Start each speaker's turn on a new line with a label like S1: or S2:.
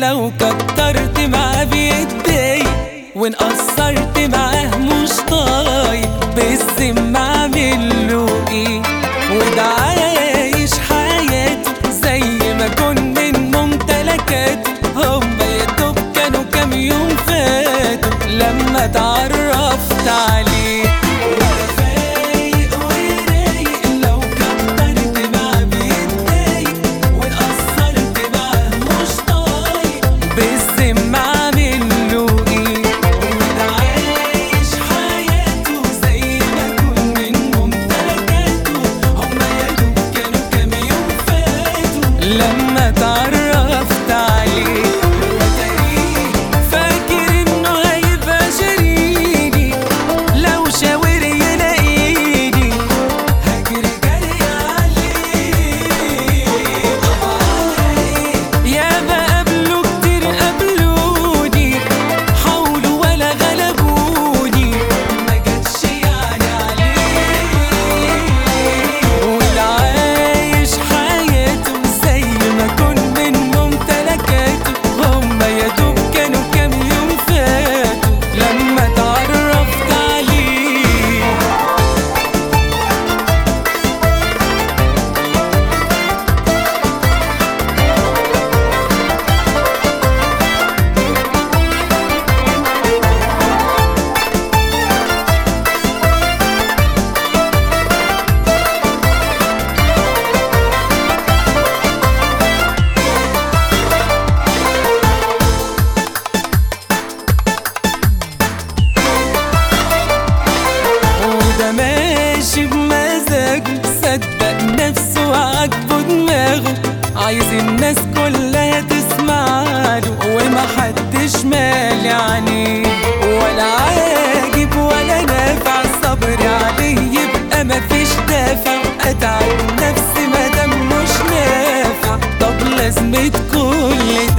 S1: لو كترت معاه بيتضايق وان قصرت معاه مش طايق بالذمة اعمل له ايه وده عايش حياته زي ما كن من ممتلكاته هما يا دوب كانوا كام يوم فاتوا لما اتعرفت عليه وده فايق ورايق لو كترت معاه بيتضايق وان قصرت معاه مش طايق بالذمة اعمل له ايه وده عايش حياته زي ما كن من ممتلكاته هما يا دوب كانوا كام يوم فاتوا لما اتعرفت عليه وتاريخ فاكر انه هيبقى شريكي لو شاور يلاقيني هجري جري عليه يا ما قابلوا كتير قابلوني حاولوا ولا غلبوني ما جاتش يعني عليه والعايش حياته زي ما كن من ممتلكاته هما يا دوب كانوا كام يوم فاتوا لما اتعرفت عليه وده ماشي بمزاجه صدق نفسه وعاجبه دماغه عايز الناس كلها تسمع له ومحدش مالي عليه ولا عاجب ولا نافع صبر عليه يبقى مفيش دافع اتعب نفسي مادام مش نافع طب لازمة كل ده